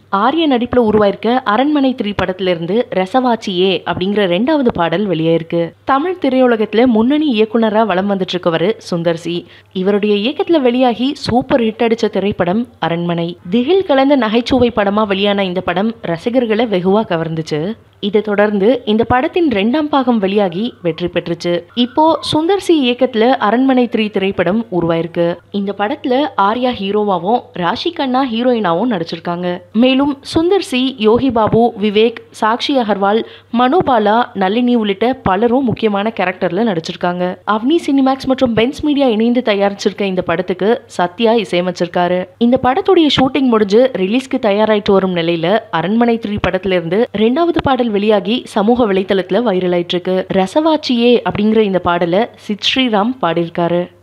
ஆர்ய நடிப்புல உருவாயிருக்க அரண்மனை த்ரீ படத்துல இருந்து ரசவாச்சியே அப்படிங்கிற ரெண்டாவது பாடல் வெளியாயிருக்கு தமிழ் திரையுலகத்துல முன்னணி இயக்குனரா வலம் வந்துட்டு இருக்கவரு சுந்தர் சி இவருடைய இயக்கத்துல வெளியாகி சூப்பர் ஹிட் அடிச்ச திரைப்படம் அரண்மனை திகில் கலந்த நகைச்சுவை படமா வெளியான இந்த படம் ரசிகர்களை வெகுவா கவர்ந்துச்சு இதை தொடர்ந்து இந்த படத்தின் ரெண்டாம் பாகம் வெளியாகி வெற்றி பெற்றுச்சு இப்போ சுந்தர் சி இயக்கத்துல அரண்மனை த்ரீ திரைப்படம் உருவாயிருக்கு இந்த படத்துல ஆர்யா ஹீரோவாவும் ராஷி கண்ணா ஹீரோயினாவும் நடிச்சிருக்காங்க மேலும் சுந்தர் சி யோகி பாபு விவேக் சாக்ஷி அகர்வால் மனோபாலா நளினி உள்ளிட்ட பலரும் முக்கியமான கேரக்டர்ல நடிச்சிருக்காங்க அவ்னி சினிமேக்ஸ் மற்றும் பென்ஸ் மீடியா இணைந்து தயாரிச்சிருக்க இந்த படத்துக்கு சத்யா இசையமைச்சிருக்காரு இந்த படத்துடைய ஷூட்டிங் முடிஞ்சு ரிலீஸ்க்கு தயாராயிட்டு வரும் நிலையில அரண்மனை த்ரீ படத்துல இருந்து ரெண்டாவது பாடல் வெளியாகி சமூக வலைத்தளத்துல வைரல் ஆயிட்டு இருக்கு ரசவாச்சியே அப்படிங்கிற இந்த பாடலை சித் ஸ்ரீராம் பாடியிருக்காரு